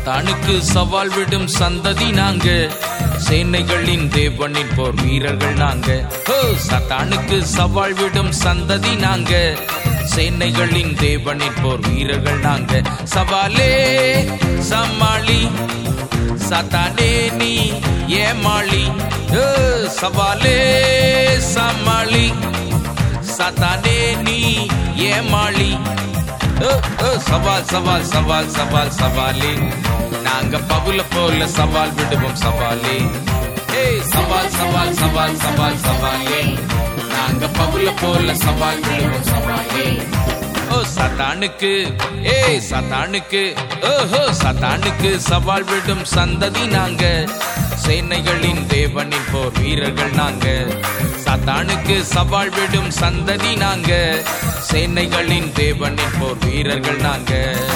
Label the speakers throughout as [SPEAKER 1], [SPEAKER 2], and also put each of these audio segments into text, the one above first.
[SPEAKER 1] சாத்தானுக்கு சவால் விடும் சந்ததி நாங்க சேனைகளின் தேவனின் போர் வீரர்கள் நாங்க ஓ சாத்தானுக்கு சவால் விடும் சந்ததி நாங்க சேனைகளின் தேவனின் போர் வீரர்கள் நாங்க சவாலே சமாளி சத்தானே நீ ஏமாளி ஓ, சவாலே சமாளி சத்தானே நீ ஏமாளி ஓ, ஓ, சவால் சவால் சவால் சவால் சவாலே நாங்க பவுல போல சவால் விடுவோம் சவாலே ஏய் சவால் சவால் சவால் சவால் சவாலே நாங்க பவுல போல சவால் விடுவோம் சவாலே ஓ சத்தானுக்கு ஏய் சத்தானுக்கு ஓஹோ சத்தானுக்கு சவால் விடும் சந்ததி நாங்க சேனைகளின் தேவனின் போர் வீரர்கள் நாங்க சத்தானுக்கு சவால் விடும் சந்ததி நாங்க சேனைகளின் தேவனின் போர் வீரர்கள் நாங்க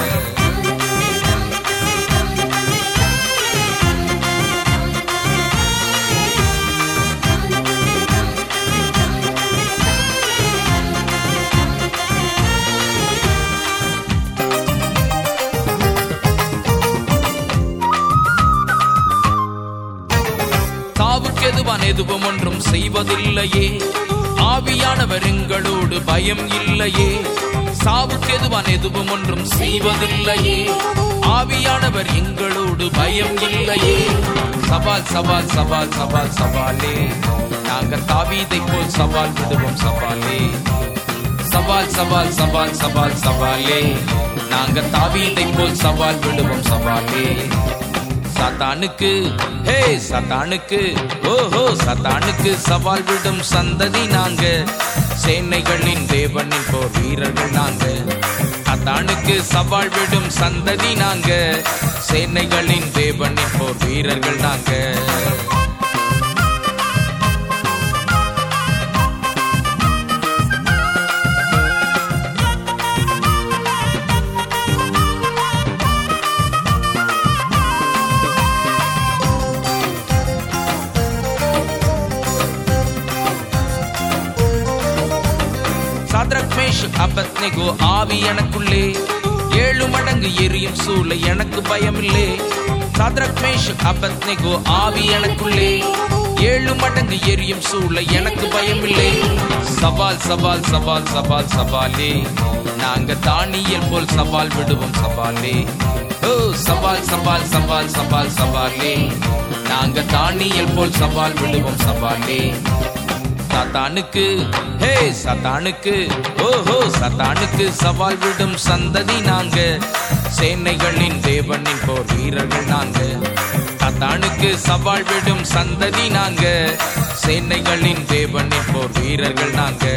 [SPEAKER 1] தாவுக்கு எதுவான் எதுவும் ஒன்றும் செய்வதில்லையே ஆவியானவர் எங்களோடு பயம் இல்லையே சாவுக்கு எதுவான் எதுவும் ஒன்றும் செய்வதில்லையே ஆவியானவர் எங்களோடு பயம் இல்லையே சவால் சவால் சவால் சவால் சவாலே நாங்க தாவீதை போல் சவால் விடுவோம் சவாலே சவால் சவால் சவால் சவால் சவாலே நாங்க தாவீதை போல் சவால் விடுவோம் சவாலே சத்தானுக்கு ஹே சத்தானுக்கு ஓஹோ சத்தானுக்கு சவால் விடும் சந்ததி நாங்க சேனைகளின் தேவனின் போர் வீரர்கள் நாங்க சத்தானுக்கு சவால் விடும் சந்ததி நாங்க சேனைகளின் தேவனின் போர் வீரர்கள் நாங்க சாத்ரக் மேஷ் அபத்னேகோ ஆவி எனக்குள்ளே ஏழு மடங்கு எரியும் சூளை எனக்கு பயமில்லே சாத்ரக் மேஷ் அபத்னேகோ ஆவி எனக்குள்ளே ஏழு மடங்கு எரியும் சூளை எனக்கு பயமில்லை சவால் சவால் சவால் சவால் சவாலே நாங்க தானியல் போல் சவால் விடுவோம் சவாலே ஓ சவால் சவால் சவால் சவால் சவாலே நாங்க தானியல் போல் சவால் விடுவோம் சவாலே சத்தானுக்கு ஹே சத்தானுக்கு ஓஹோ சத்தானுக்கு சவால் விடும் சந்ததி நாங்க சேனைகளின் தேவனின் போர் வீரர்கள் நாங்க சத்தானுக்கு சவால் விடும் சந்ததி நாங்க சேனைகளின் தேவனின் போர் வீரர்கள் நாங்க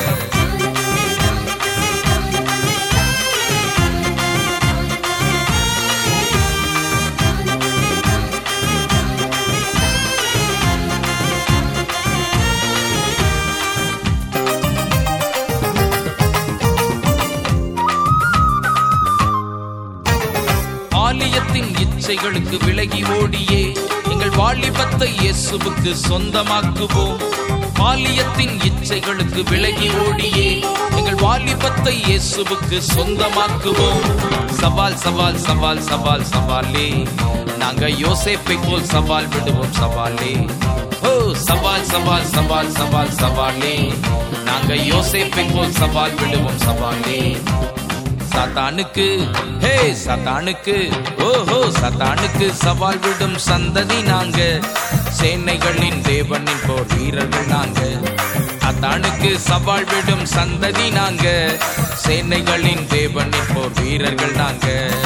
[SPEAKER 1] ஆலயத்தின் இச்சைகளுக்கு விலகி ஓடியே எங்கள் வாலிபத்தை இயேசுவுக்கு சொந்தமாக்குவோம் பாலியத்தின் இச்சைகளுக்கு விலகி ஓடியே எங்கள் வாலிபத்தை இயேசுவுக்கு சொந்தமாக்குவோம் சவால் சவால் சவால் சவால் சவாலே நாங்க யோசேப்பை போல் சவால் விடுவோம் சவாலே ஓ சவால் சவால் சவால் சவால் சவாலே நாங்க யோசேப்பை போல் சவால் விடுவோம் சவாலே சத்தானுக்கு ஹே சத்தானுக்கு ஓஹோ சத்தானுக்கு சவால் விடும் சந்ததி நாங்க சேனைகளின் தேவனின் போர் வீரர்கள் நாங்க சத்தானுக்கு சவால் விடும் சந்ததி நாங்க சேனைகளின் தேவனின் போர் வீரர்கள் நாங்க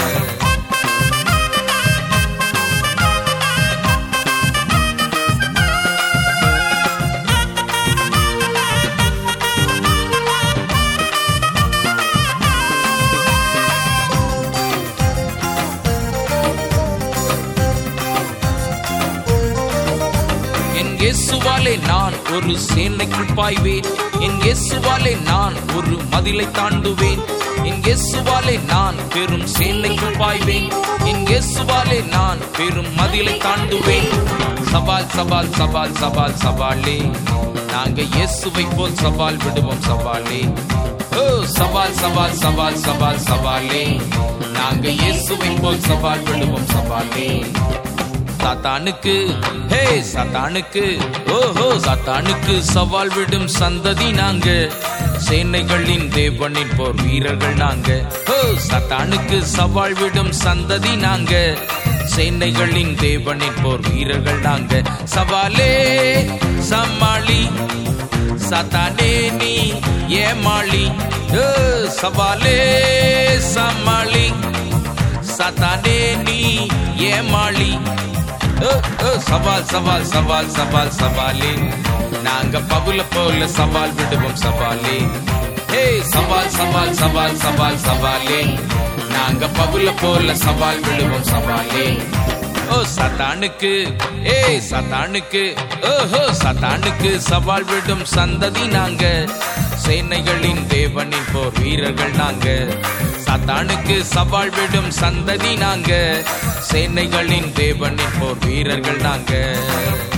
[SPEAKER 1] என் இயேசுவாலே நான் ஒரு சேனைக்குள் பாய்வேன் என் இயேசுவாலே நான் ஒரு மதிலை தாண்டுவேன் என் இயேசுவாலே நான் பெரும் சேனைக்குள் பாய்வேன் என் இயேசுவாலே நான் பெரும் மதிலை தாண்டுவேன் சவால் சவால் சவால் சவால் சவாலே நாங்க இயேசுவை போல் சவால் விடுவோம் சவாலே ஓ ஓ சவால் சவால் சவால் சவால் சவாலே நாங்க இயேசுவை போல் சவால் விடுவோம் சவாலே சாத்தானுக்கு ஹே சாத்தானுக்கு ஓஹோ சாத்தானுக்கு சவால் விடும் சந்ததி நாங்க சேனைகளின் தேவனின் போர் வீரர்கள் நாங்க ஓ சாத்தானுக்கு சவால் விடும் சந்ததி நாங்க சேனைகளின் தேவனின் போர் வீரர்கள் நாங்க சவாலே சமாளி சாத்தானே நீ ஏமாளி ஏ, சவாலே சமாளி சாத்தானே நீ ஏமாளி ஓ, ஓ, சவால் சவால் சவால் சவால் சவாலே நாங்க பவுல போல சவால் விடுவோம் சவாலே ஏ சவால் சவால் சவால் சவால் சவாலே நாங்க பவுல போல சவால் விடுவோம் சவாலே ஓ சத்தானுக்கு ஏ சத்தானுக்கு ஓஹோ சத்தானுக்கு சவால் விடும் சந்ததி நாங்க சேனைகளின் தேவனின் போர் வீரர்கள் நாங்க சத்தானுக்கு சவால் விடும் சந்ததி நாங்க சேனைகளின் தேவனின் போர் வீரர்கள் நாங்க